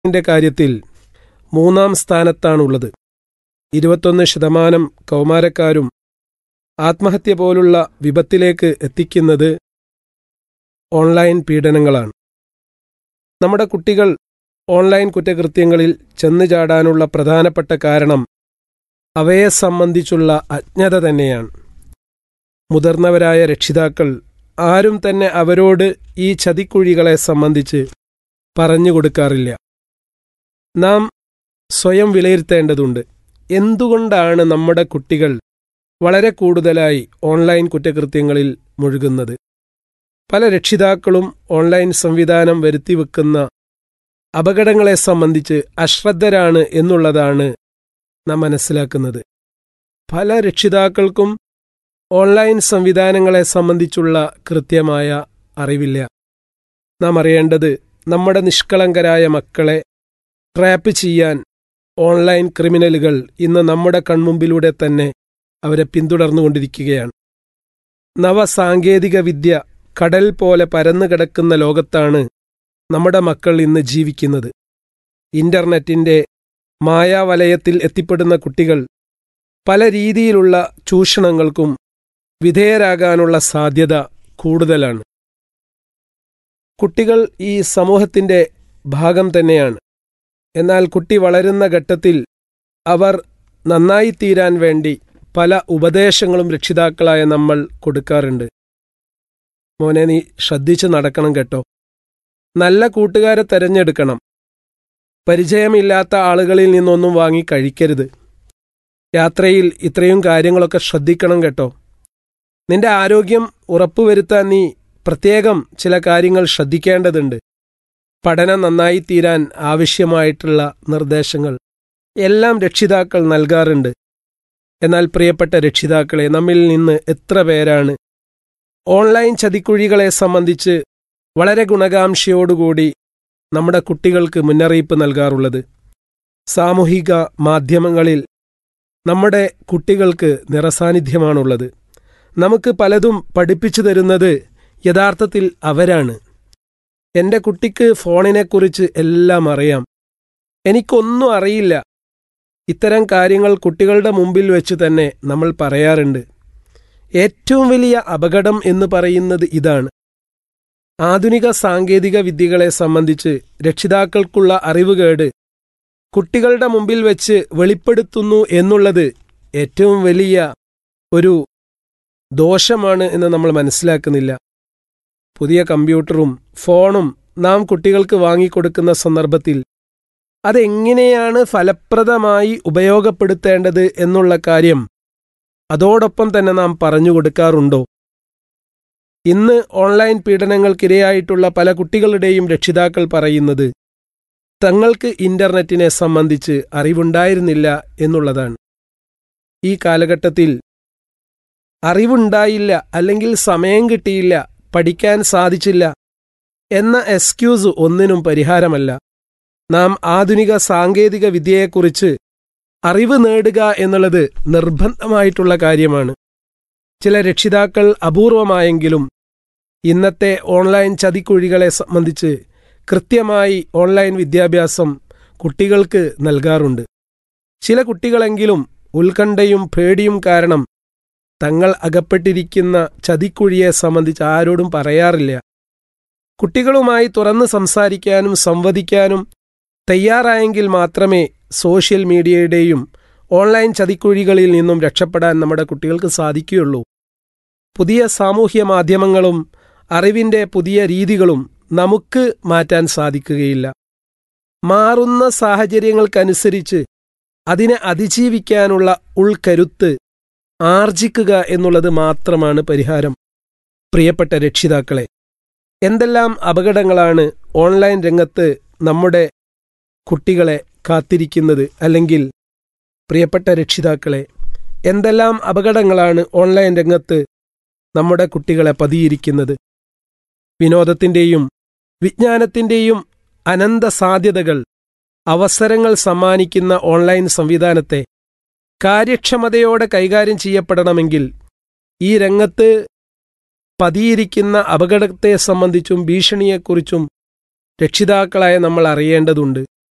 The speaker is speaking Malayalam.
ിന്റെ കാര്യത്തിൽ മൂന്നാം സ്ഥാനത്താണുള്ളത് ഇരുപത്തൊന്ന് ശതമാനം കൗമാരക്കാരും ആത്മഹത്യ പോലുള്ള വിപത്തിലേക്ക് എത്തിക്കുന്നത് ഓൺലൈൻ പീഡനങ്ങളാണ് നമ്മുടെ കുട്ടികൾ ഓൺലൈൻ കുറ്റകൃത്യങ്ങളിൽ ചെന്നു ചാടാനുള്ള പ്രധാനപ്പെട്ട കാരണം അവയെ സംബന്ധിച്ചുള്ള അജ്ഞത തന്നെയാണ് മുതിർന്നവരായ രക്ഷിതാക്കൾ ആരും തന്നെ അവരോട് ഈ ചതിക്കുഴികളെ സംബന്ധിച്ച് പറഞ്ഞു കൊടുക്കാറില്ല നാം സ്വയം വിലയിരുത്തേണ്ടതുണ്ട് എന്തുകൊണ്ടാണ് നമ്മുടെ കുട്ടികൾ വളരെ കൂടുതലായി ഓൺലൈൻ കുറ്റകൃത്യങ്ങളിൽ മുഴുകുന്നത് പല രക്ഷിതാക്കളും ഓൺലൈൻ സംവിധാനം വരുത്തിവെക്കുന്ന അപകടങ്ങളെ സംബന്ധിച്ച് അശ്രദ്ധരാണ് എന്നുള്ളതാണ് നാം മനസ്സിലാക്കുന്നത് പല രക്ഷിതാക്കൾക്കും ഓൺലൈൻ സംവിധാനങ്ങളെ സംബന്ധിച്ചുള്ള കൃത്യമായ അറിവില്ല നാം അറിയേണ്ടത് നമ്മുടെ നിഷ്കളങ്കരായ മക്കളെ ട്രാപ്പ് ചെയ്യാൻ ഓൺലൈൻ ക്രിമിനലുകൾ ഇന്ന് നമ്മുടെ കൺമുമ്പിലൂടെ തന്നെ അവരെ പിന്തുടർന്നുകൊണ്ടിരിക്കുകയാണ് നവസാങ്കേതിക വിദ്യ കടൽ പോലെ പരന്നു കിടക്കുന്ന ലോകത്താണ് നമ്മുടെ മക്കൾ ഇന്ന് ജീവിക്കുന്നത് ഇന്റർനെറ്റിന്റെ മായാവലയത്തിൽ എത്തിപ്പെടുന്ന കുട്ടികൾ പല രീതിയിലുള്ള ചൂഷണങ്ങൾക്കും വിധേയരാകാനുള്ള സാധ്യത കൂടുതലാണ് കുട്ടികൾ ഈ സമൂഹത്തിന്റെ ഭാഗം തന്നെയാണ് എന്നാൽ കുട്ടി വളരുന്ന ഘട്ടത്തിൽ അവർ നന്നായിത്തീരാൻ വേണ്ടി പല ഉപദേശങ്ങളും രക്ഷിതാക്കളായ നമ്മൾ കൊടുക്കാറുണ്ട് മോനെ നീ ശ്രദ്ധിച്ച് നടക്കണം കേട്ടോ നല്ല കൂട്ടുകാരെ തെരഞ്ഞെടുക്കണം പരിചയമില്ലാത്ത ആളുകളിൽ നിന്നൊന്നും വാങ്ങി കഴിക്കരുത് യാത്രയിൽ ഇത്രയും കാര്യങ്ങളൊക്കെ ശ്രദ്ധിക്കണം കേട്ടോ നിന്റെ ആരോഗ്യം ഉറപ്പുവരുത്താൻ നീ പ്രത്യേകം ചില കാര്യങ്ങൾ ശ്രദ്ധിക്കേണ്ടതുണ്ട് പഠനം നന്നായി തീരാൻ ആവശ്യമായിട്ടുള്ള നിർദ്ദേശങ്ങൾ എല്ലാം രക്ഷിതാക്കൾ നൽകാറുണ്ട് എന്നാൽ പ്രിയപ്പെട്ട രക്ഷിതാക്കളെ നമ്മിൽ നിന്ന് എത്ര പേരാണ് ഓൺലൈൻ ചതിക്കുഴികളെ സംബന്ധിച്ച് വളരെ ഗുണകാംക്ഷയോടുകൂടി നമ്മുടെ കുട്ടികൾക്ക് മുന്നറിയിപ്പ് നൽകാറുള്ളത് സാമൂഹിക മാധ്യമങ്ങളിൽ നമ്മുടെ കുട്ടികൾക്ക് നിറസാന്നിധ്യമാണുള്ളത് നമുക്ക് പലതും പഠിപ്പിച്ചു തരുന്നത് യഥാർത്ഥത്തിൽ അവരാണ് എന്റെ കുട്ടിക്ക് ഫോണിനെക്കുറിച്ച് എല്ലാം അറിയാം എനിക്കൊന്നും അറിയില്ല ഇത്തരം കാര്യങ്ങൾ കുട്ടികളുടെ മുമ്പിൽ വെച്ച് തന്നെ നമ്മൾ പറയാറുണ്ട് ഏറ്റവും വലിയ അപകടം എന്ന് പറയുന്നത് ഇതാണ് ആധുനിക സാങ്കേതിക വിദ്യകളെ സംബന്ധിച്ച് രക്ഷിതാക്കൾക്കുള്ള അറിവുകേട് കുട്ടികളുടെ മുമ്പിൽ വെച്ച് വെളിപ്പെടുത്തുന്നു എന്നുള്ളത് ഏറ്റവും വലിയ ഒരു ദോഷമാണ് എന്ന് നമ്മൾ മനസ്സിലാക്കുന്നില്ല പുതിയ കമ്പ്യൂട്ടറും ഫോണും നാം കുട്ടികൾക്ക് വാങ്ങിക്കൊടുക്കുന്ന സന്ദർഭത്തിൽ അതെങ്ങനെയാണ് ഫലപ്രദമായി ഉപയോഗപ്പെടുത്തേണ്ടത് എന്നുള്ള കാര്യം അതോടൊപ്പം തന്നെ നാം പറഞ്ഞു കൊടുക്കാറുണ്ടോ ഇന്ന് ഓൺലൈൻ പീഡനങ്ങൾക്കിരയായിട്ടുള്ള പല കുട്ടികളുടെയും രക്ഷിതാക്കൾ പറയുന്നത് തങ്ങൾക്ക് ഇന്റർനെറ്റിനെ സംബന്ധിച്ച് അറിവുണ്ടായിരുന്നില്ല എന്നുള്ളതാണ് ഈ കാലഘട്ടത്തിൽ അറിവുണ്ടായില്ല അല്ലെങ്കിൽ സമയം കിട്ടിയില്ല പഠിക്കാൻ സാധിച്ചില്ല എന്ന എക്സ്ക്യൂസ് ഒന്നിനും പരിഹാരമല്ല നാം ആധുനിക സാങ്കേതിക വിദ്യയെക്കുറിച്ച് അറിവ് നേടുക എന്നുള്ളത് നിർബന്ധമായിട്ടുള്ള കാര്യമാണ് ചില രക്ഷിതാക്കൾ അപൂർവമായെങ്കിലും ഇന്നത്തെ ഓൺലൈൻ ചതിക്കുഴികളെ സംബന്ധിച്ച് കൃത്യമായി ഓൺലൈൻ വിദ്യാഭ്യാസം കുട്ടികൾക്ക് നൽകാറുണ്ട് ചില കുട്ടികളെങ്കിലും ഉത്കണ്ഠയും പേടിയും കാരണം തങ്ങൾ അകപ്പെട്ടിരിക്കുന്ന ചതിക്കുഴിയെ സംബന്ധിച്ച് ആരോടും പറയാറില്ല കുട്ടികളുമായി തുറന്ന് സംസാരിക്കാനും സംവദിക്കാനും തയ്യാറായെങ്കിൽ മാത്രമേ സോഷ്യൽ മീഡിയയുടെയും ഓൺലൈൻ ചതിക്കുഴികളിൽ നിന്നും രക്ഷപ്പെടാൻ നമ്മുടെ കുട്ടികൾക്ക് സാധിക്കുകയുള്ളൂ പുതിയ സാമൂഹ്യ മാധ്യമങ്ങളും അറിവിന്റെ പുതിയ രീതികളും നമുക്ക് മാറ്റാൻ സാധിക്കുകയില്ല മാറുന്ന സാഹചര്യങ്ങൾക്കനുസരിച്ച് അതിനെ അതിജീവിക്കാനുള്ള ഉൾക്കരുത്ത് ആർജിക്കുക എന്നുള്ളത് മാത്രമാണ് പരിഹാരം പ്രിയപ്പെട്ട രക്ഷിതാക്കളെ എന്തെല്ലാം അപകടങ്ങളാണ് ഓൺലൈൻ രംഗത്ത് നമ്മുടെ കുട്ടികളെ കാത്തിരിക്കുന്നത് അല്ലെങ്കിൽ പ്രിയപ്പെട്ട രക്ഷിതാക്കളെ എന്തെല്ലാം അപകടങ്ങളാണ് ഓൺലൈൻ രംഗത്ത് നമ്മുടെ കുട്ടികളെ പതിയിരിക്കുന്നത് വിനോദത്തിന്റെയും വിജ്ഞാനത്തിന്റെയും അനന്ത സാധ്യതകൾ അവസരങ്ങൾ സമ്മാനിക്കുന്ന ഓൺലൈൻ സംവിധാനത്തെ കാര്യക്ഷമതയോടെ കൈകാര്യം ചെയ്യപ്പെടണമെങ്കിൽ ഈ രംഗത്ത് പതിയിരിക്കുന്ന അപകടത്തെ സംബന്ധിച്ചും ഭീഷണിയെക്കുറിച്ചും രക്ഷിതാക്കളായ നമ്മൾ അറിയേണ്ടതുണ്ട്